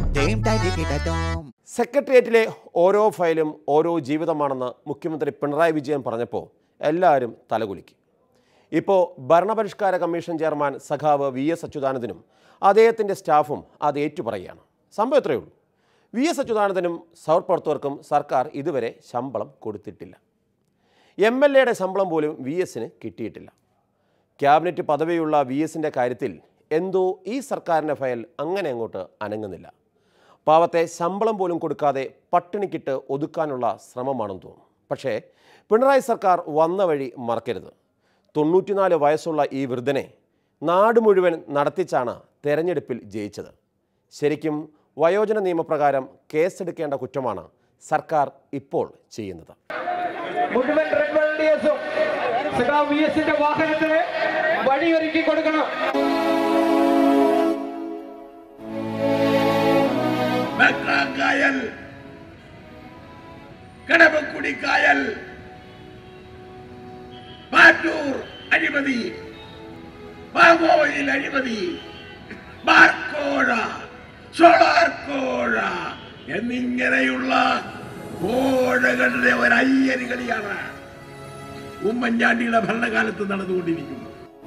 സെക്രട്ടേറിയറ്റിലെ ഓരോ ഫയലും ഓരോ ജീവിതമാണെന്ന് മുഖ്യമന്ത്രി പിണറായി വിജയൻ പറഞ്ഞപ്പോൾ എല്ലാവരും തലകുലുക്കി ഇപ്പോൾ ഭരണപരിഷ്കാര കമ്മീഷൻ ചെയർമാൻ സഖാവ് വി എസ് അച്യുതാനന്ദനും അദ്ദേഹത്തിൻ്റെ സ്റ്റാഫും അത് ഏറ്റുപറയുകയാണ് സംഭവം ഇത്രയേ ഉള്ളൂ വി എസ് അച്യുതാനന്ദനും സൗർപ്പുറത്തവർക്കും സർക്കാർ ഇതുവരെ ശമ്പളം കൊടുത്തിട്ടില്ല എം എൽ എയുടെ ശമ്പളം പോലും വി എസിന് കിട്ടിയിട്ടില്ല ക്യാബിനറ്റ് പദവിയുള്ള വി എസിൻ്റെ കാര്യത്തിൽ എന്തോ ഈ സർക്കാരിൻ്റെ ഫയൽ അങ്ങനെ അങ്ങോട്ട് അനങ്ങുന്നില്ല പാവത്തെ ശമ്പളം പോലും കൊടുക്കാതെ പട്ടിണിക്കിട്ട് ഒതുക്കാനുള്ള ശ്രമമാണെന്ന് തോന്നുന്നു പക്ഷേ പിണറായി സർക്കാർ വന്ന വഴി മറക്കരുത് തൊണ്ണൂറ്റിനാല് വയസ്സുള്ള ഈ വൃദ്ധനെ നാട് മുഴുവൻ നടത്തിച്ചാണ് തെരഞ്ഞെടുപ്പിൽ ജയിച്ചത് ശരിക്കും വയോജന നിയമപ്രകാരം കേസെടുക്കേണ്ട കുറ്റമാണ് സർക്കാർ ഇപ്പോൾ ചെയ്യുന്നത് മുഴുവൻ റെഡ് വളണ്ടിയേഴ്സും സഖാവ് വി എസിന്റെ വാഹനത്തിന് വഴിയൊരുക്കി കൊടുക്കണം കായൽ കടമക്കുടി കായൽ മാറ്റൂർ അഴിമതി പാമോയിൽ അഴിമതി ബാർക്കോഴ സോളാർ കോഴ എന്നിങ്ങനെയുള്ള കോഴകളുടെ ഒരു അയ്യരികളിയാണ് ഉമ്മൻചാണ്ടിയുടെ ഭരണകാലത്ത് നടന്നുകൊണ്ടിരിക്കുന്നത്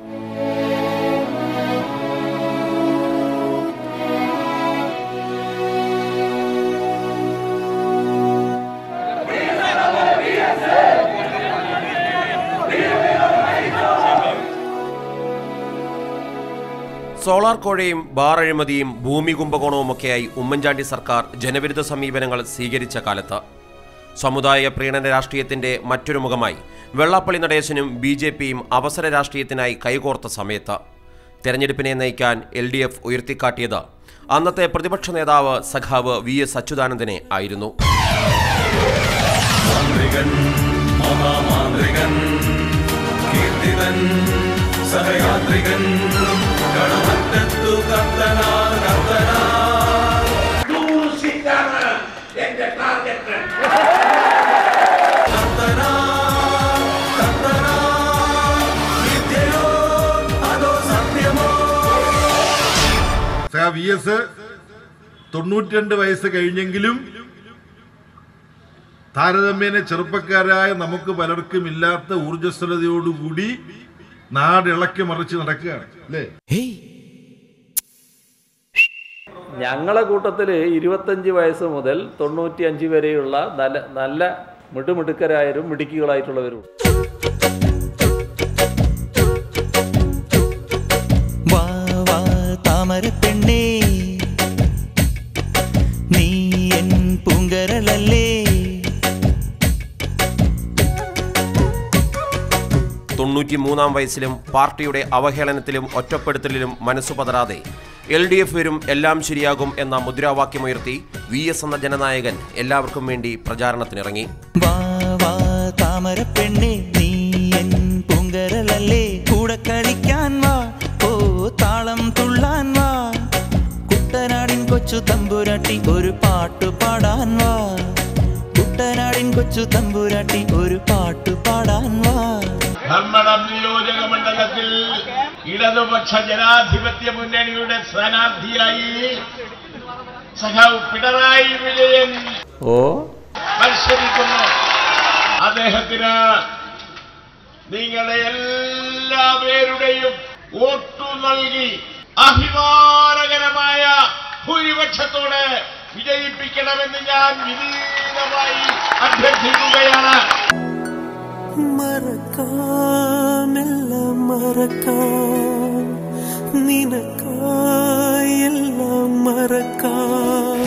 സോളാർ കോഴയും ബാർ അഴിമതിയും ഭൂമി കുംഭകോണവുമൊക്കെയായി ഉമ്മൻചാണ്ടി സർക്കാർ ജനവിരുദ്ധ സമീപനങ്ങൾ സ്വീകരിച്ച കാലത്ത് സമുദായ പ്രീണന രാഷ്ട്രീയത്തിന്റെ മറ്റൊരു മുഖമായി വെള്ളാപ്പള്ളി നടേശനും ബി ജെ പിയും അവസര രാഷ്ട്രീയത്തിനായി കൈകോർത്ത സമയത്ത് തെരഞ്ഞെടുപ്പിനെ നയിക്കാൻ എൽ ഡി എഫ് ഉയർത്തിക്കാട്ടിയത് അന്നത്തെ പ്രതിപക്ഷ നേതാവ് സഖാവ് വി എസ് അച്യുതാനന്ദനെ ആയിരുന്നു മാന്ത്രികൻ മഹാമാന്ത്രികൻ കീർത്തിതൻ സഹയാത്രികൻ കടമറ്റത്തു കർത്തനാ കർത്തനാ നൂറ് സീറ്റാണ് എന്റെ ടാർഗറ്റ് കർത്തനാ കർത്തനാ വിദ്യയോ അതോ സത്യമോ സഖാ വി എസ് തൊണ്ണൂറ്റിരണ്ട് വയസ്സ് കഴിഞ്ഞെങ്കിലും താരതമ്യേന ചെറുപ്പക്കാരായ നമുക്ക് പലർക്കും ഇല്ലാത്ത ഊർജ്ജസ്വലതയോടുകൂടി നാടിളക്കി മറിച്ച് നടക്കുകയാണ് അല്ലേ ഞങ്ങളെ കൂട്ടത്തിൽ ഇരുപത്തഞ്ച് വയസ്സ് മുതൽ തൊണ്ണൂറ്റി അഞ്ച് വരെയുള്ള നല്ല നല്ല മിടുമിടുക്കരായവരും മിടുക്കികളായിട്ടുള്ളവരും വാ വാ താമര പെണ്ണേ നീ എൻ പൂങ്കരളല്ലേ തൊണ്ണൂറ്റി മൂന്നാം വയസ്സിലും പാർട്ടിയുടെ അവഹേളനത്തിലും ഒറ്റപ്പെടുത്തലിലും മനസ്സു പതറാതെ എൽ ഡി എഫ് വരും എല്ലാം ശരിയാകും എന്ന മുദ്രാവാക്യമുയർത്തി വി എസ് എന്ന ജനനായകൻ എല്ലാവർക്കും വേണ്ടി പ്രചാരണത്തിനിറങ്ങി വാ വാ താമര പെണ്ണേ നീ എൻ പൂങ്കരളല്ലേ കൂടെ കളിക്കാൻ വാ ഓ താളം തുള്ളാൻ വാ കുട്ടനാടിൻ കൊച്ചു തമ്പുരാട്ടി ഒരു പാട്ടു പാടാൻ വാ കുട്ടനാടിൻ കൊച്ചു തമ്പുരാട്ടി ഒരു പാട്ടു പാടാൻ വാ ധർമ്മടം നിയോജക മണ്ഡലത്തിൽ ഇടതുപക്ഷ ജനാധിപത്യ മുന്നണിയുടെ സ്ഥാനാർത്ഥിയായി സഖാവ് പിണറായി വിജയൻ ഓ മത്സരിക്കുന്നു അദ്ദേഹത്തിന് നിങ്ങളെ എല്ലാ പേരുടെയും വോട്ടു നൽകി അഭിമാനകരമായ ഭൂരിപക്ഷത്തോടെ വിജയിപ്പിക്കണമെന്ന് ഞാൻ വിനീതമായി അഭ്യർത്ഥിക്കുകയാണ് മറക്കാം എല്ലാം മറക്കാം നിനക്കായി എല്ലാം മറക്കാം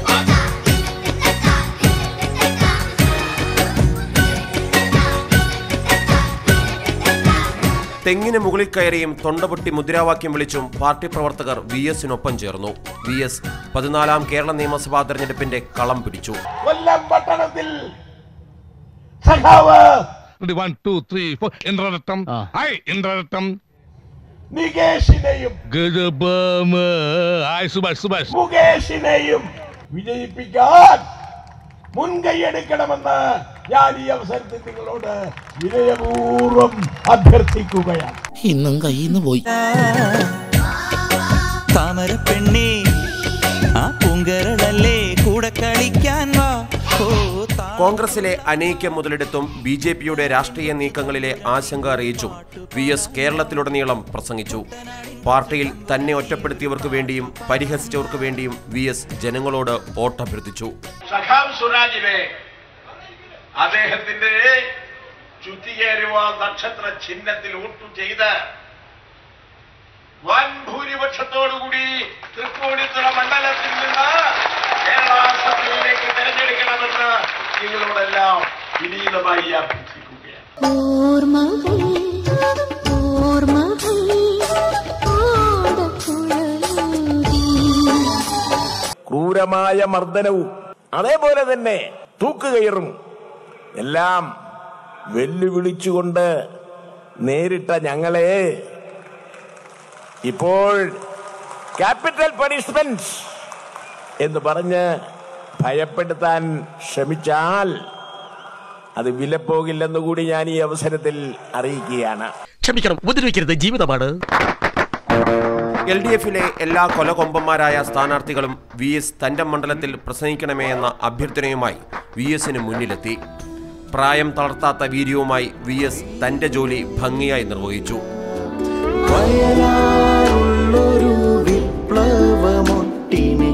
തെങ്ങിന് മുകളിൽ കയറിയും തൊണ്ടപൊട്ടി മുദ്രാവാക്യം വിളിച്ചും പാർട്ടി പ്രവർത്തകർ വി എസിനൊപ്പം ചേർന്നു വി എസ് പതിനാലാം കേരള നിയമസഭാ തെരഞ്ഞെടുപ്പിന്റെ കളം പിടിച്ചു കൊല്ലം പട്ടണത്തിൽ സഖാവ് വൺ ടു ത്രീ ഫോർ ഇന്ദ്രരത്തം ഹായ് ഇന്ദ്രരത്തം നികേഷിനെയും ഗജബമ ഹായ് സുഭാഷ് സുഭാഷ് മുകേഷിനെയും വിജയിപ്പിക്കാൻ മുൻകൈയെടുക്കണമെന്ന് ഞാൻ ഈ അവസരത്തിൽ നിങ്ങളോട് വിനയപൂർവ്വം അഭ്യർത്ഥിക്കുകയാണ് ഇന്നും കയ്യിന്ന് പോയി താമര പെണ്ണേ ആ പൂങ്കര കളിക്കാൻ വാ ഓ താ കോൺഗ്രസിലെ അനൈക്യം മുതലെടുത്തും ബി ജെ പിയുടെ രാഷ്ട്രീയ നീക്കങ്ങളിലെ ആശങ്ക അറിയിച്ചും വി എസ് കേരളത്തിലുടനീളം പ്രസംഗിച്ചു പാർട്ടിയിൽ തന്നെ ഒറ്റപ്പെടുത്തിയവർക്ക് വേണ്ടിയും പരിഹസിച്ചവർക്ക് വേണ്ടിയും വി എസ് ജനങ്ങളോട് വോട്ടഭ്യർത്ഥിച്ചു സഖാവ് സുരാജിനെ അദ്ദേഹത്തിന്റെ ചുറ്റികേരുവ നക്ഷത്ര ചിഹ്നത്തിൽ വോട്ടു ചെയ്ത് വൻ ഭൂരിപക്ഷത്തോടുകൂടി തൃപ്പൂണിത്തുറ മണ്ഡലത്തിൽ നിന്ന് കേരള അസംബ്ലിയിലേക്ക് തെരഞ്ഞെടുക്കണമെന്ന് നിങ്ങളോടെല്ലാം വിനീതമായി അഭ്യർത്ഥിക്കുകയാണ് ഓർമ്മകൾ ഓർമ്മകൾ ഓടക്കുഴലൂതി ക്രൂരമായ മർദ്ദനവും അതേപോലെ തന്നെ തൂക്കുകയറും എല്ലാം വെല്ലുവിളിച്ചുകൊണ്ട് നേരിട്ട ഞങ്ങളെ ഇപ്പോൾ ക്യാപിറ്റൽ പണിഷ്മെന്റ് എന്ന് പറഞ്ഞ് ഭയപ്പെടുത്താൻ ശ്രമിച്ചാൽ അത് വിലപ്പോകില്ലെന്ന് കൂടി ഞാൻ ഈ അവസരത്തിൽ അറിയിക്കുകയാണ് ക്ഷമിക്കണം ഉപദ്രവിക്കരുത് ജീവിതമാണ് എൽ ഡി എഫിലെ എല്ലാ കൊലകൊമ്പന്മാരായ സ്ഥാനാർത്ഥികളും വി എസ് തന്റെ മണ്ഡലത്തിൽ പ്രസംഗിക്കണമേ എന്ന അഭ്യർത്ഥനയുമായി വി എസിന് മുന്നിലെത്തി പ്രായം തളർത്താത്ത വീര്യവുമായി വി എസ് തന്റെ ജോലി ഭംഗിയായി നിർവഹിച്ചു വയലാറുള്ളൊരു വിപ്ലവമൊട്ടിനെ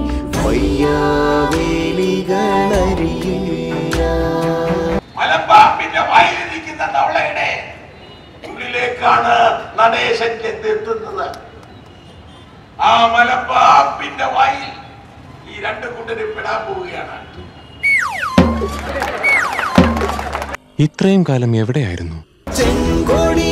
വയ്യാവേലികളറിയില്ല മലമ്പാമ്പിന്റെ വായിലിരിക്കുന്ന തവളയുടെ ഉള്ളിലേക്കാണ് നടേശൻ ചെന്നെത്തുന്നത് ആ മലമ്പാമ്പിന്റെ വായിൽ ഈ രണ്ട് കൂട്ടരും പെടാൻ പോവുകയാണ് ഇത്രയും കാലം എവിടെയായിരുന്നു ചെങ്കൊടി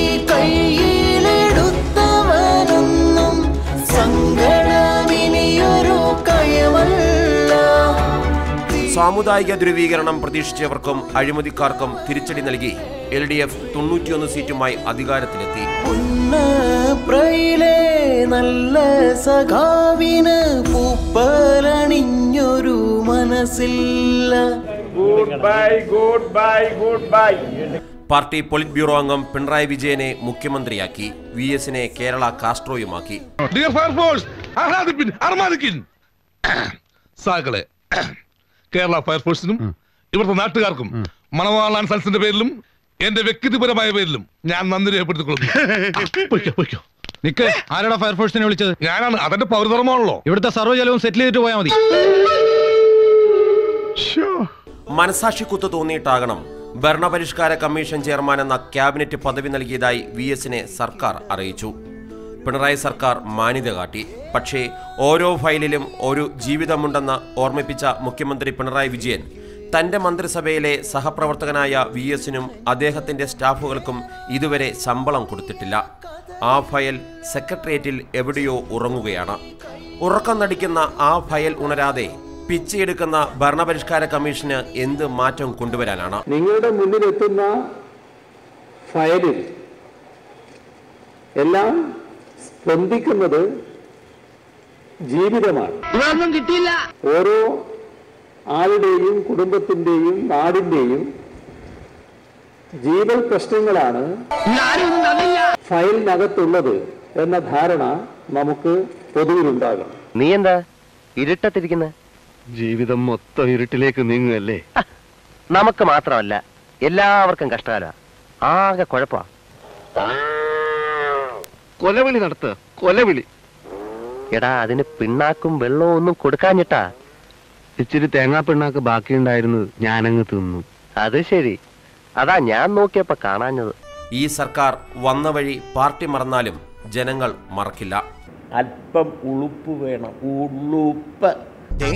കയ്യിലെടുത്തവനൊന്നും സങ്കടമിനിയൊരു കയമല്ല സാമുദായിക ധ്രുവീകരണം പ്രതീക്ഷിച്ചവർക്കും അഴിമതിക്കാർക്കും തിരിച്ചടി നൽകി എൽ ഡി എഫ് തൊണ്ണൂറ്റിയൊന്ന് സീറ്റുമായി അധികാരത്തിലെത്തി ഉന്നപ്രയിലെ നല്ല സഖാവിന് പൂപ്പലണിഞ്ഞൊരു മനസ്സില്ല good bye good bye good bye party politburo അംഗം പിണറായി വിജയനെ മുഖ്യമന്ത്രിയാക്കി വി എസിനെ കേരള കാസ്ട്രോയുമാക്കി ഡിയർ ഫയർഫോഴ്സ് ആഹ്ലാദിപ്പിൻ അർമാദിക്കിൻ സാകളെ കേരള ഫയർഫോഴ്സിനും ഇവിടുത്തെ നാട്ടുകാർക്കും മണവാളാൻ സൽസിന്റെ പേരിലും എന്റെ വ്യക്തിപരമായ പേരിലും ഞാൻ നന്ദി രേഖപ്പെടുത്തിക്കൊള്ളുന്നു പൊയ്ക്കോ, പൊയ്ക്കോ. നിക്ക് ആരാടാ ഫയർഫോഴ്സിനെ വിളിച്ചത് ഞാനാണ് അതെന്റെ പൗരധർമ്മമാണല്ലോ ഇവിടുത്തെ സർവ്വ ജലവും സെറ്റിൽ ചെയ്തിട്ട് പോയാൽ മതി മനസാക്ഷിക്കുത്ത് തോന്നിയിട്ടാകണം ഭരണപരിഷ്കാര കമ്മീഷൻ ചെയർമാൻ എന്ന ക്യാബിനറ്റ് പദവി നൽകിയതായി വി എസിനെ സർക്കാർ അറിയിച്ചു പിണറായി സർക്കാർ മാന്യത കാട്ടി പക്ഷേ ഓരോ ഫയലിലും ഒരു ജീവിതമുണ്ടെന്ന് ഓർമ്മിപ്പിച്ച മുഖ്യമന്ത്രി പിണറായി വിജയൻ തന്റെ മന്ത്രിസഭയിലെ സഹപ്രവർത്തകനായ വി എസിനും അദ്ദേഹത്തിന്റെ സ്റ്റാഫുകൾക്കും ഇതുവരെ ശമ്പളം കൊടുത്തിട്ടില്ല ആ ഫയൽ സെക്രട്ടേറിയറ്റിൽ എവിടെയോ ഉറങ്ങുകയാണ് ഉറക്കം നടിക്കുന്ന ആ ഫയൽ ഉണരാതെ പിച്ചയെടുക്കുന്ന ഭരണപരിഷ്കാര കമ്മീഷന് എന്ത് മാറ്റം കൊണ്ടുവരാനാണ് നിങ്ങളുടെ മുന്നിലെത്തുന്ന ഫയലിൽ എല്ലാം സ്പന്ദിക്കുന്നത് ജീവിതമാണ് ഇതൊന്നും കിട്ടിയില്ല ഓരോ ആളുടെയും കുടുംബത്തിന്റെയും നാടിന്റെയും ജീവൽ പ്രശ്നങ്ങളാണ് ഫയലിനകത്തുള്ളത് എന്ന ധാരണ നമുക്ക് പൊതുവിലുണ്ടാകും നീ എന്താ ഇരുട്ടത്തിരിക്കുന്ന ജീവിതം മൊത്തം ഇരുട്ടിലേക്ക് നീങ്ങുകയല്ലേ നമുക്ക് മാത്രമല്ല എല്ലാവർക്കും കഷ്ടകാല ആകെ കുഴപ്പാ കൊലവിളി നടത്തുക കൊലവിളി എടാ അതിന് പിണ്ണാക്കും വെള്ളവും ഒന്നും കൊടുക്കാഞ്ഞിട്ടാ ഇച്ചിരി തേങ്ങാ പിണ്ണാക്ക് ബാക്കിയുണ്ടായിരുന്നത് ഞാനങ്ങ് തിന്നു അത് ശരി അതാ ഞാൻ നോക്കിയപ്പോ കാണാഞ്ഞത് ഈ സർക്കാർ വന്ന വഴി പാർട്ടി മറന്നാലും ജനങ്ങൾ മറക്കില്ല അല്പം ഉളുപ്പ് വേണം ഉളുപ്പ്